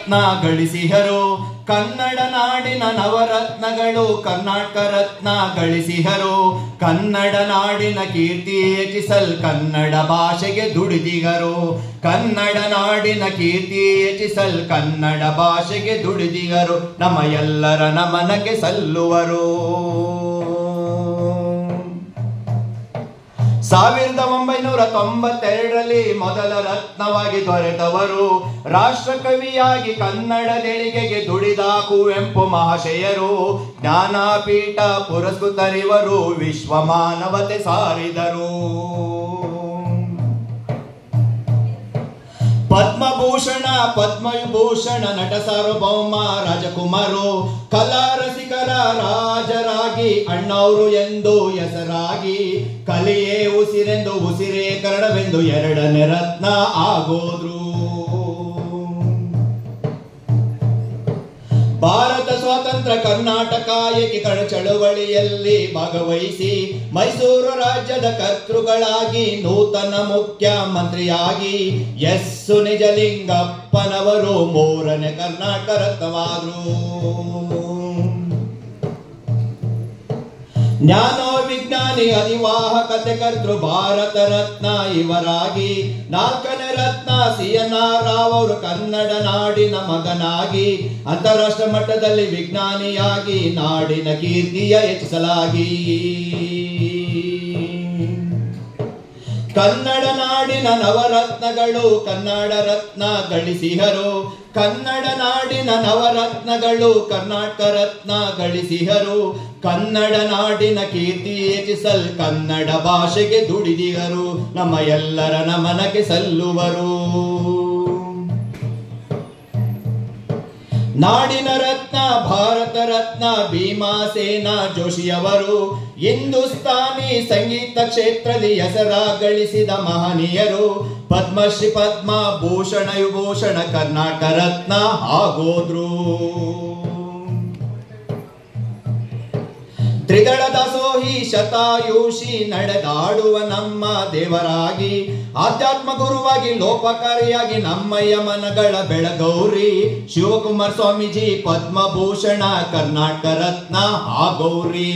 ರತ್ನ ಗಳಿಸಿಹರು ಕನ್ನಡ ನಾಡಿನ ನವರತ್ನಗಳು ಕರ್ನಾಟಕ ರತ್ನ ಗಳಿಸಿಹರು ಕನ್ನಡ ನಾಡಿನ ಕೀರ್ತಿ ಹೆಚ್ಚಿಸಲ್ ಕನ್ನಡ ಭಾಷೆಗೆ ದುಡಿದಿಗರು ಕನ್ನಡ ನಾಡಿನ ಕೀರ್ತಿ ಹೆಚ್ಚಿಸಲ್ ಕನ್ನಡ ಭಾಷೆಗೆ ದುಡಿದಿಗರು ನಮ್ಮ ಎಲ್ಲರ ನಮನಕ್ಕೆ ಸಲ್ಲುವರು ಸಾವಿರದ ಒಂಬೈನೂರ ತೊಂಬತ್ತೆರಡರಲ್ಲಿ ಮೊದಲ ರತ್ನವಾಗಿ ದೊರೆತವರು ರಾಷ್ಟ್ರಕವಿಯಾಗಿ ಕನ್ನಡದೆಳಿಗೆಗೆ ದುಡಿದ ಕುವೆಂಪು ಮಹಾಶಯರು ಜ್ಞಾನಪೀಠ ಪುರಸ್ಕೃತರಿವರು ವಿಶ್ವ ಮಾನವತೆ ಸಾರಿದರು ಪದ್ಮಭೂಷಣ ಪದ್ಮವಿಭೂಷಣ ನಟ ಸಾರ್ವಭೌಮ ರಾಜಕುಮಾರು ಕಲಾ ರಸಿಕರ ರಾಜರಾಗಿ ಅಣ್ಣವರು ಎಂದು ಹೆಸರಾಗಿ ಕಲಿಯೇ ಉಸಿರೆಂದು ಉಸಿರೇ ಕನ್ನಡವೆಂದು ಎರಡನೇ ರತ್ನ ಆಗೋದ್ರು ಭಾರತ ಸ್ವಾತಂತ್ರ್ಯ ಕರ್ನಾಟಕ ಏಕೀಕರಣ ಚಳವಳಿಯಲ್ಲಿ ಭಾಗವಹಿಸಿ ಮೈಸೂರು ರಾಜ್ಯದ ಕರ್ತೃಗಳಾಗಿ ನೂತನ ಮುಖ್ಯಮಂತ್ರಿಯಾಗಿ ಎಸ್ಸು ನಿಜಲಿಂಗಪ್ಪನವರು ಮೂರನೇ ಕರ್ನಾಟಕ ರತ್ನವಾದರು ಜ್ಞಾನ ವಿಜ್ಞಾನಿ ಅನಿವಾಹಕತೆ ಕರ್ತೃ ಭಾರತ ರತ್ನ ಇವರಾಗಿ ನಾಲ್ಕನೇ ರತ್ನ ಸಿ ಎನ್ ಆರ್ ರಾವ್ ಅವರು ಕನ್ನಡ ನಾಡಿನ ಮಗನಾಗಿ ಅಂತಾರಾಷ್ಟ್ರ ಮಟ್ಟದಲ್ಲಿ ವಿಜ್ಞಾನಿಯಾಗಿ ನಾಡಿನ ಕೀರ್ತಿಯ ಹೆಚ್ಚಿಸಲಾಗಿ ಕನ್ನಡ ನಾಡಿನ ನವರತ್ನಗಳು ಕನ್ನಡ ರತ್ನ ಗಳಿಸಿಹರು ಕನ್ನಡ ನಾಡಿನ ನವರತ್ನಗಳು ಕರ್ನಾಟಕ ರತ್ನ ಗಳಿಸಿಹರು ಕನ್ನಡ ನಾಡಿನ ಕೀರ್ತಿ ಹೆಚ್ಚಿಸಲ್ ಕನ್ನಡ ಭಾಷೆಗೆ ದುಡಿದಿಹರು ನಮ್ಮ ಎಲ್ಲರ ನಮನಕ್ಕೆ ಸಲ್ಲುವರು ನಾಡಿನ ರತ್ನ ಭಾರತ ರತ್ನ ಭೀಮಾಸೇನ ಜೋಶಿಯವರು ಹಿಂದೂಸ್ತಾನಿ ಸಂಗೀತ ಕ್ಷೇತ್ರದಲ್ಲಿ ಹೆಸರ ಗಳಿಸಿದ ಮಹನೀಯರು ಪದ್ಮಶ್ರೀ ಪದ್ಮ ಭೂಷಣ ವಿಭೂಷಣ ಕರ್ನಾಟಕ ರತ್ನ ಆಗೋದ್ರು ತ್ರಿದಳ ದಾಸೋಹಿ ಶತಾಯುಷಿ ನಡೆದಾಡುವ ನಮ್ಮ ದೇವರಾಗಿ ಆಧ್ಯಾತ್ಮ ಗುರುವಾಗಿ ಲೋಪಕಾರಿಯಾಗಿ ನಮ್ಮಯ್ಯ ಮನಗಳ ಬೆಳಗೌರಿ ಶಿವಕುಮಾರ್ ಸ್ವಾಮೀಜಿ ಪದ್ಮಭೂಷಣ ಕರ್ನಾಟಕ ರತ್ನ ಆಗೌರಿ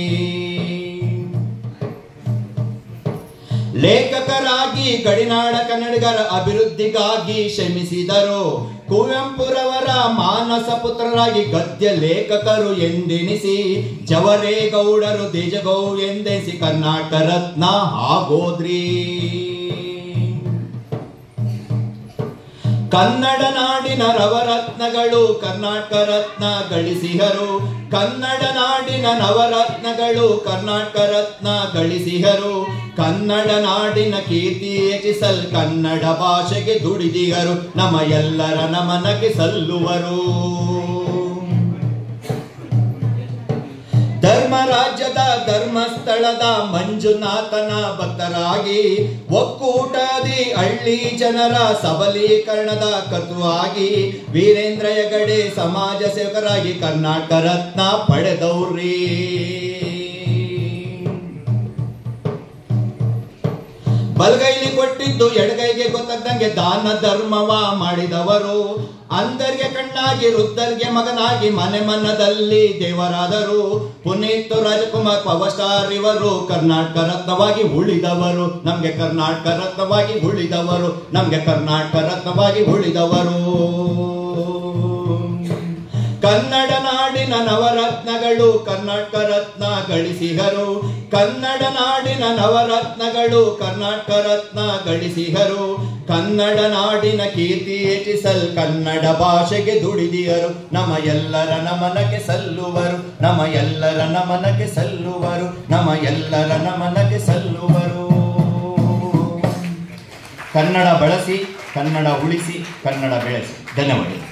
ಲೇಖಕರಾಗಿ ಗಡಿನಾಡ ಕನ್ನಡಿಗರ ಅಭಿವೃದ್ಧಿಗಾಗಿ ಶ್ರಮಿಸಿದರು ಕುವೆಂಪುರವರ ಮಾನಸ ಪುತ್ರರಾಗಿ ಗದ್ಯ ಲೇಖಕರು ಎಂದೆನಿಸಿ ಜವರೇಗೌಡರು ದೇಜಗೌ ಎಂದೆನಿಸಿ ಕರ್ನಾಟಕ ರತ್ನ ಆಗೋದ್ರಿ ಕನ್ನಡ ನಾಡಿನ ರವರತ್ನಗಳು ಕರ್ನಾಟಕ ರತ್ನ ಗಳಿಸಿಹರು ಕನ್ನಡ ನಾಡಿನ ನವರತ್ನಗಳು ಕರ್ನಾಟಕ ರತ್ನ ಗಳಿಸಿಹರು ಕನ್ನಡ ನಾಡಿನ ಕೀರ್ತಿ ಹೆಚ್ಚಿಸಲ್ ಕನ್ನಡ ಭಾಷೆಗೆ ದುಡಿದಿಹರು ನಮ್ಮ ಎಲ್ಲರ ನಮನಕ್ಕೆ ಸಲ್ಲುವರು ಧರ್ಮ ರಾಜ್ಯದ ಧರ್ಮಸ್ಥಳದ ಮಂಜುನಾಥನ ಭಕ್ತರಾಗಿ ಒಕ್ಕೂಟದಿ ಹಳ್ಳಿ ಜನರ ಸಬಲೀಕರಣದ ಕರ್ತೃವಾಗಿ ವೀರೇಂದ್ರ ಹೆಗಡೆ ಸಮಾಜ ಸೇವಕರಾಗಿ ಕರ್ನಾಟಕ ರತ್ನ ಪಡೆದವ್ರಿ ಬಲಗೈಲಿ ಕೊಟ್ಟಿದ್ದು ಎಡಗೈಗೆ ಗೊತ್ತಾಗ್ದಂಗೆ ದಾನ ಧರ್ಮವ ಮಾಡಿದವರು ಅಂಧರಿಗೆ ಕಣ್ಣಾಗಿ ವೃದ್ಧರಿಗೆ ಮಗನಾಗಿ ಮನೆ ಮನದಲ್ಲಿ ದೇವರಾದರು ಪುನೀತ್ ರಾಜಕುಮಾರ್ ಪವರ್ ಸ್ಟಾರ್ ಇವರು ಕರ್ನಾಟಕ ರತ್ನವಾಗಿ ಉಳಿದವರು ನಮ್ಗೆ ಕರ್ನಾಟಕ ರತ್ನವಾಗಿ ಉಳಿದವರು ನಮ್ಗೆ ಕರ್ನಾಟಕ ರತ್ನವಾಗಿ ಉಳಿದವರು ಕನ್ನಡ ನಾಡಿನ ನವರತ್ನಗಳು ಕರ್ನಾಟಕ ರತ್ನ ಗಳಿಸಿಹರು ಕನ್ನಡ ನಾಡಿನ ನವರತ್ನಗಳು ಕರ್ನಾಟಕ ರತ್ನ ಗಳಿಸಿಹರು ಕನ್ನಡ ನಾಡಿನ ಕೀರ್ತಿ ಹೆಚ್ಚಿಸಲ್ ಕನ್ನಡ ಭಾಷೆಗೆ ದುಡಿದಿಯರು ನಮ್ಮ ಎಲ್ಲರ ನಮನಕ್ಕೆ ಸಲ್ಲುವರು ನಮ್ಮ ಎಲ್ಲರ ನಮನಕ್ಕೆ ಸಲ್ಲುವರು ನಮ್ಮ ಎಲ್ಲರ ನಮನಕ್ಕೆ ಸಲ್ಲುವರು ಕನ್ನಡ ಬಳಸಿ ಕನ್ನಡ ಉಳಿಸಿ ಕನ್ನಡ ಬೆಳೆಸಿ ಧನ್ಯವಾದಗಳು